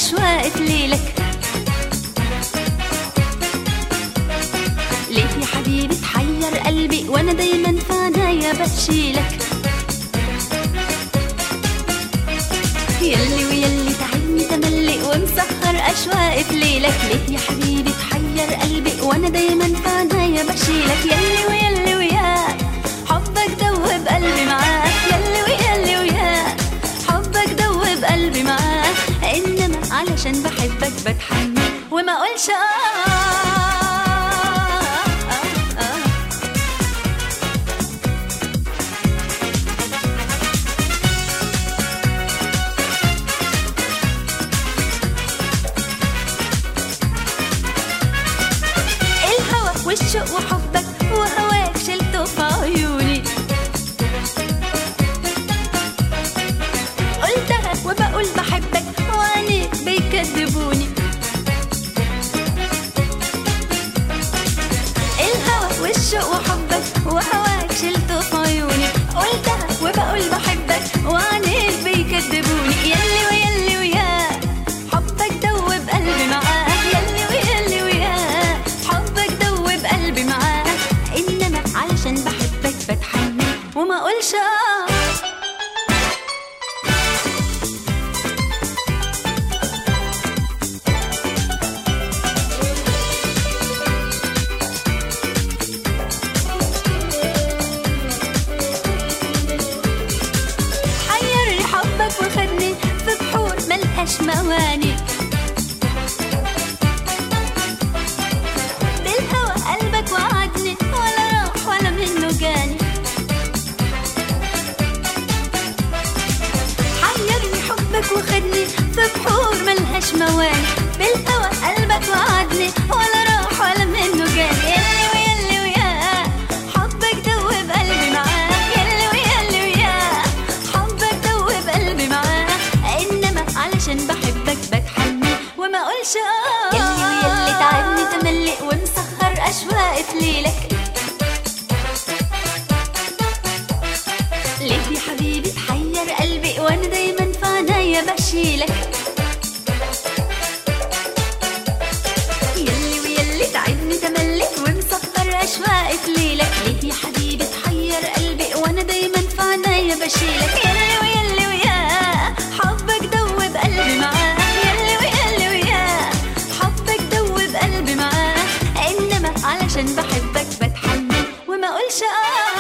أشواق في ليلك ليه يا حبيبي تحير قلبي وأنا دايما في عنايا بشيلك يلي ويلي تعبني تملي ومسهر أشواق في ليلك ليه يا حبيبي تحير قلبي وأنا دايما في عنايا بشيلك يلي ويلي وياك حبك دوب قلبي معاك يلي ويلي وياك حبك دوب قلبي معاك إنما علشان بحبك بتحمل وما أقولش آه, آه, آه الهوى والشوق وحبك وهواك شلته في عيوني قلتها وبقول بحبك وعينيك بيكذبوني الهوى والشوق وحبك وهواك شلته في عيوني قلتها وبقول بحبك وعينيك بيكذبوني يلي ويلي وياك حبك دوب قلبي معاك يلي ويلي وياك حبك دوب قلبي معاك انما علشان بحبك بتحمل وما اقولش اه حيرني حبك وخدني في بحور ملهاش مواني بالهوى قلبك وعدني ولا راح ولا منه جاني حيرني حبك وخدني في بحور ملهاش مواني بالهوى قلبك وعدني ولا راح ولا منه جاني يلي ويلي وياه حبك دوب قلبي معاك يلي ويلي وياه حبك دوب قلبي معاك انما علشان بحبك بتحمل وما اقولش اه يلي ويلي تعبني تملي ومسهر اشواق في ليلك ليه يا حبيبي تحير قلبي وانا دايما في عنايا بشيلك يلي ويلي تعبني تملك ومسهر اشواقي في ليلك ليه يا حبيبي تحير قلبي وانا دايما في عنايا بشيلك يلي ويلي وياه حبك دوب قلبي معاك يلي ويلي وياه حبك دوب قلبي معاك انما علشان بحبك بتحمل وما اقولش اه